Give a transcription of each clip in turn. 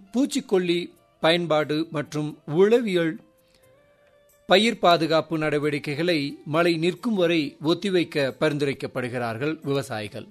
பூச்சிக்கொல்லி பயன்பாடு மற்றும் உளவியல் பயிர் பாதுகாப்பு நடவடிக்கைகளை மழை நிற்கும் வரை ஒத்திவைக்க பரிந்துரைக்கப்படுகிறார்கள் விவசாயிகள்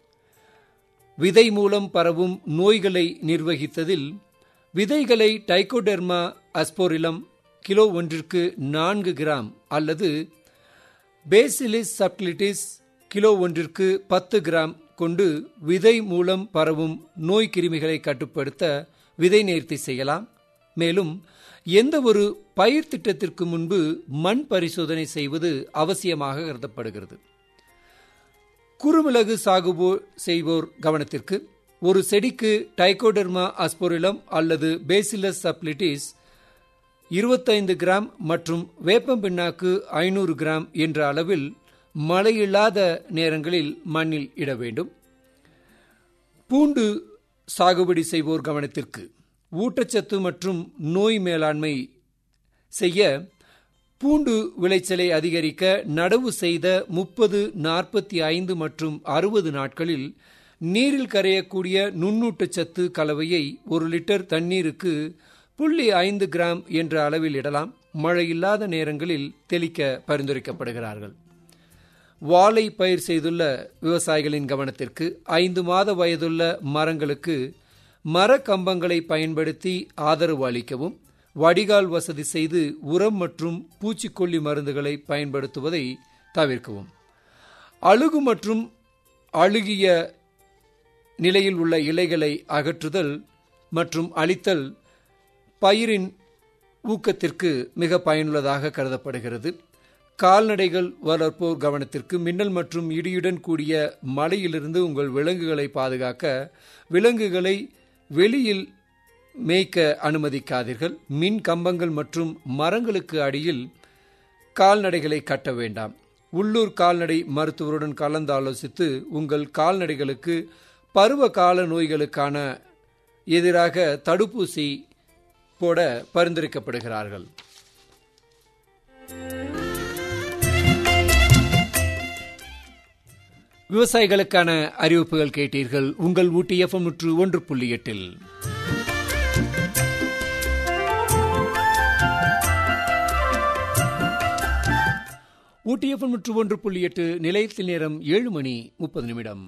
விதை மூலம் பரவும் நோய்களை நிர்வகித்ததில் விதைகளை டைகோடெர்மா அஸ்போரிலம் கிலோ ஒன்றிற்கு நான்கு கிராம் அல்லது பேசிலிஸ் சப்டிலிட்டிஸ் கிலோ ஒன்றிற்கு பத்து கிராம் கொண்டு விதை மூலம் பரவும் நோய் கிருமிகளை கட்டுப்படுத்த விதை நேர்த்தி செய்யலாம் மேலும் எந்த ஒரு பயிர் திட்டத்திற்கு முன்பு மண் பரிசோதனை செய்வது அவசியமாக கருதப்படுகிறது குறுமிளகு சாகுபோ செய்வோர் கவனத்திற்கு ஒரு செடிக்கு டைகோடெர்மா அஸ்போரிலம் அல்லது பேசிலஸ் சப்ளிட்டிஸ் இருபத்தைந்து கிராம் மற்றும் வேப்பம் பிண்ணாக்கு ஐநூறு கிராம் என்ற அளவில் மழையில்லாத நேரங்களில் மண்ணில் இட வேண்டும் பூண்டு சாகுபடி செய்வோர் கவனத்திற்கு ஊட்டச்சத்து மற்றும் நோய் மேலாண்மை செய்ய பூண்டு விளைச்சலை அதிகரிக்க நடவு செய்த முப்பது நாற்பத்தி ஐந்து மற்றும் அறுபது நாட்களில் நீரில் கரையக்கூடிய நுண்ணூட்டச்சத்து கலவையை ஒரு லிட்டர் தண்ணீருக்கு புள்ளி ஐந்து கிராம் என்ற அளவில் இடலாம் மழை இல்லாத நேரங்களில் தெளிக்க பரிந்துரைக்கப்படுகிறார்கள் வாழை பயிர் செய்துள்ள விவசாயிகளின் கவனத்திற்கு ஐந்து மாத வயதுள்ள மரங்களுக்கு மர கம்பங்களை பயன்படுத்தி ஆதரவு அளிக்கவும் வடிகால் வசதி செய்து உரம் மற்றும் பூச்சிக்கொல்லி மருந்துகளை பயன்படுத்துவதை தவிர்க்கவும் அழுகு மற்றும் அழுகிய நிலையில் உள்ள இலைகளை அகற்றுதல் மற்றும் அழித்தல் பயிரின் ஊக்கத்திற்கு மிக பயனுள்ளதாக கருதப்படுகிறது கால்நடைகள் வளர்ப்போர் கவனத்திற்கு மின்னல் மற்றும் இடியுடன் கூடிய மழையிலிருந்து உங்கள் விலங்குகளை பாதுகாக்க விலங்குகளை வெளியில் மேய்க்க அனுமதிக்காதீர்கள் மின் கம்பங்கள் மற்றும் மரங்களுக்கு அடியில் கால்நடைகளை கட்ட வேண்டாம் உள்ளூர் கால்நடை மருத்துவருடன் கலந்து ஆலோசித்து உங்கள் கால்நடைகளுக்கு பருவ கால நோய்களுக்கான எதிராக தடுப்பூசி போட பரிந்துரைக்கப்படுகிறார்கள் விவசாயிகளுக்கான அறிவிப்புகள் கேட்டீர்கள் உங்கள் ஊட்டி எஃப்எம் நூற்று ஒன்று புள்ளி எட்டில் ஊட்டி எஃப்எம் நூற்று ஒன்று புள்ளி எட்டு நிலையத்தில் நேரம் ஏழு மணி முப்பது நிமிடம்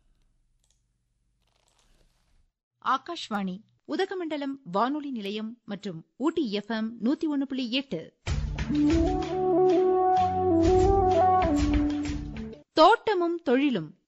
ஆகாஷ்வாணி உதகமண்டலம் வானொலி நிலையம் மற்றும் ஊட்டி எஃப்எம் நூத்தி ஒன்னு புள்ளி எட்டு தோட்டமும் தொழிலும்